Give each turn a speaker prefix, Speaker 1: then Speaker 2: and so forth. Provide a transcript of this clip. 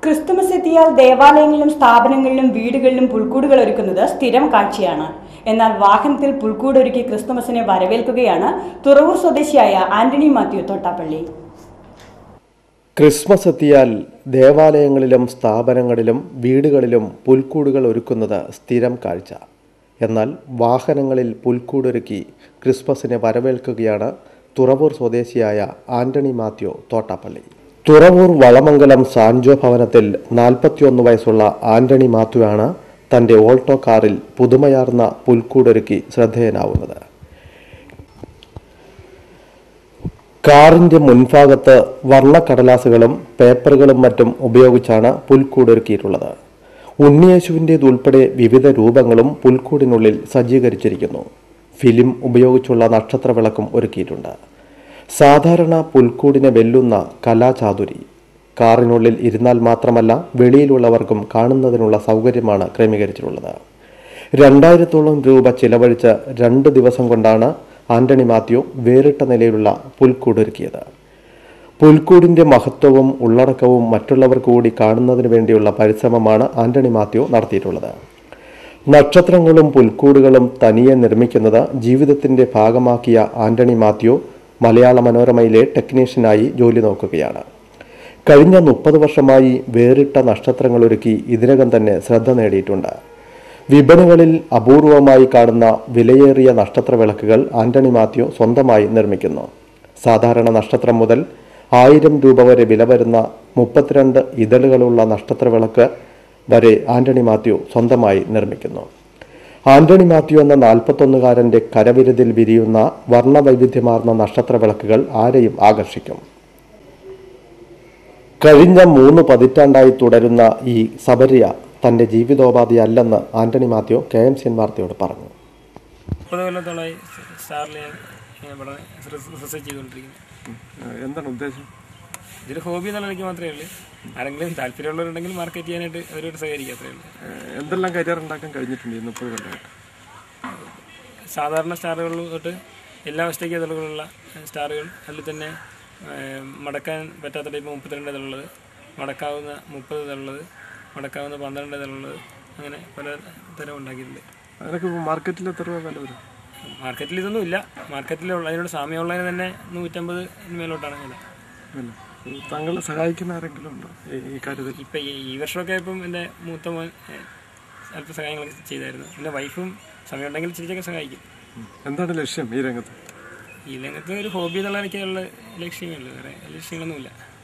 Speaker 1: Christmas എത്തിയാൽ ദേവാലയങ്ങളിലും സ്ഥാപനങ്ങളിലും വീടുകളിലും പുൽക്കൂടുകൾ ഒരുക്കുന്നത് സ്ഥിരം കാഴ്ചയാണ് എന്നാൽ വാഹനത്തിൽ പുൽക്കൂട് ഒരുക്കി ക്രിസ്തുമസിനെ വരവേൽക്കുകയാണ് തുറവൂർ സ്വദേശിയായ ആന്റണി മാത്യു തോട്ടാപ്പള്ളി
Speaker 2: ക്രിസ്മസ് എത്തിയാൽ ദേവാലയങ്ങളിലും സ്ഥാപനങ്ങളിലും വീടുകളിലും പുൽക്കൂടുകൾ ഒരുക്കുന്നത് സ്ഥിരം കാഴ്ച എന്നാൽ വാഹനങ്ങളിൽ പുൽക്കൂടൊരുക്കി ക്രിസ്മസിനെ വരവേൽക്കുകയാണ് തുറവൂർ സ്വദേശിയായ ആന്റണി മാത്യു തോട്ടാപ്പള്ളി തുറവൂർ വളമംഗലം സാൻജോ ഭവനത്തിൽ നാൽപ്പത്തിയൊന്ന് വയസ്സുള്ള ആന്റണി മാത്യുവാണ് തന്റെ ഓൾട്ടോ കാറിൽ പുതുമയാർന്ന പുൽക്കൂടൊരുക്കി ശ്രദ്ധേയനാവുന്നത് കാറിന്റെ മുൻഭാഗത്ത് വർണ്ണക്കടലാസുകളും പേപ്പറുകളും മറ്റും ഉപയോഗിച്ചാണ് പുൽക്കൂടൊരുക്കിയിട്ടുള്ളത് ഉണ്ണിയേശുവിൻ്റേതുൾപ്പെടെ വിവിധ രൂപങ്ങളും പുൽക്കൂടിനുള്ളിൽ സജ്ജീകരിച്ചിരിക്കുന്നു ഫിലിം ഉപയോഗിച്ചുള്ള നക്ഷത്ര വിളക്കും ഒരുക്കിയിട്ടുണ്ട് സാധാരണ പുൽക്കൂടിനെ വെല്ലുന്ന കലാചാതുരി കാറിനുള്ളിൽ ഇരുന്നാൽ മാത്രമല്ല വെളിയിലുള്ളവർക്കും കാണുന്നതിനുള്ള സൗകര്യമാണ് ക്രമീകരിച്ചിട്ടുള്ളത് രണ്ടായിരത്തോളം രൂപ ചിലവഴിച്ച് രണ്ട് ദിവസം കൊണ്ടാണ് ആന്റണി മാത്യു വേറിട്ട നിലയിലുള്ള പുൽക്കൂടൊരുക്കിയത് പുൽക്കൂടിന്റെ മഹത്വവും ഉള്ളടക്കവും മറ്റുള്ളവർക്ക് കൂടി കാണുന്നതിന് വേണ്ടിയുള്ള പരിശ്രമമാണ് ആന്റണി മാത്യു നടത്തിയിട്ടുള്ളത് നക്ഷത്രങ്ങളും പുൽക്കൂടുകളും തനിയെ നിർമ്മിക്കുന്നത് ജീവിതത്തിന്റെ ഭാഗമാക്കിയ ആന്റണി മാത്യു മലയാള മനോരമയിലെ ടെക്നീഷ്യനായി ജോലി നോക്കുകയാണ് കഴിഞ്ഞ മുപ്പത് വർഷമായി വേറിട്ട നക്ഷത്രങ്ങളൊരുക്കി ഇതിനകം തന്നെ ശ്രദ്ധ നേടിയിട്ടുണ്ട് വിപണികളിൽ അപൂർവമായി കാണുന്ന വിലയേറിയ നക്ഷത്ര വിളക്കുകൾ ആന്റണി മാത്യു സ്വന്തമായി നിർമ്മിക്കുന്നു സാധാരണ നക്ഷത്രം മുതൽ ആയിരം രൂപ വരെ വില വരുന്ന മുപ്പത്തിരണ്ട് ഇതളുകളുള്ള നക്ഷത്ര വിളക്ക് വരെ ആന്റണി മാത്യു സ്വന്തമായി നിർമ്മിക്കുന്നു ആന്റണി മാത്യു എന്ന നാൽപ്പത്തൊന്നുകാരന്റെ കരവിരുതിൽ വിരിയുന്ന വർണ്ണവൈവിധ്യമാർന്ന നക്ഷത്ര വിളക്കുകൾ ആരെയും ആകർഷിക്കും കഴിഞ്ഞ മൂന്ന് പതിറ്റാണ്ടായി തുടരുന്ന ഈ സബര്യ തന്റെ ജീവിതോപാധിയല്ലെന്ന് Antony Mathew K M C N വാർത്തയോട് പറഞ്ഞു
Speaker 3: മുപ്പത് കൊല്ലത്തോളമായി സ്റ്റാറിൽ ഞാൻ ഞാൻ ഇവിടെ റിസർച്ച് ചെയ്തുകൊണ്ടിരിക്കുന്നത്
Speaker 4: എന്താണ് ഉദ്ദേശം
Speaker 3: ഇതൊരു ഹോബി എന്നുള്ള എനിക്ക് മാത്രമേ ഉള്ളൂ ആരെങ്കിലും താല്പര്യമുള്ളവരുണ്ടെങ്കിൽ മാർക്കറ്റ് ചെയ്യാനായിട്ട് അവരോട് സഹകരിക്കുക അത്രേ ഉള്ളൂ
Speaker 4: ഏഹ് എന്തെല്ലാം കരിയർ ഉണ്ടാക്കാൻ കഴിഞ്ഞിട്ടുണ്ട് ഈ മുപ്പത് കൊല്ലമായിട്ട്
Speaker 3: സാധാരണ സ്റ്റാറുകൾ തൊട്ട് എല്ലാ വശത്തേക്ക് ഇതളുകളുള്ള സ്റ്റാറുകൾ അതിൽ തന്നെ ഏഹ്, മടക്കാൻ പറ്റാത്ത ടൈപ്പ് മുപ്പത്തിരണ്ട് ഇതളുള്ളത് മടക്കാവുന്ന മുപ്പത് ഇതളുള്ളത് മടക്കാവുന്ന പന്ത്രണ്ട് ഇതളുള്ളത് അങ്ങനെ പല തരം ഉണ്ടാക്കിയിട്ടുണ്ട്
Speaker 4: അതിനൊക്കെ ഇപ്പോൾ മാർക്കറ്റിൽ എത്ര രൂപ വില വരും
Speaker 3: മാർക്കറ്റിൽ ഇതൊന്നും ഇല്ല മാർക്കറ്റിലുള്ള അതിനോട് സാമ്യമുള്ളതിന് തന്നെ നൂറ്റമ്പത് മേലോട്ടാണ് വില
Speaker 4: വില താങ്കളെ സഹായിക്കുന്ന ആരെങ്കിലും ഉണ്ടോ ഈ- ഈ കാര്യത്തിൽ
Speaker 3: ഇപ്പം ഈ ഈ വർഷമൊക്കെ ഇപ്പം എൻ്റെ മൂത്ത മോൻ ഏഹ്, അല്പ സഹായങ്ങളൊക്കെ ചെയ്തായിരുന്നു പിന്നെ വൈഫും സമയമുണ്ടെങ്കിൽ ചിരിച്ചൊക്കെ സഹായിക്കും
Speaker 4: എന്താണ് ലക്ഷ്യം ഈ രംഗത്ത്
Speaker 3: ഈ രംഗത്ത് ഒരു ഹോബി എന്നുള്ള എനിക്കുള്ള ലക്ഷ്യങ്ങളുള്ളൂ വേറെ ലക്ഷ്യങ്ങളൊന്നുമില്ല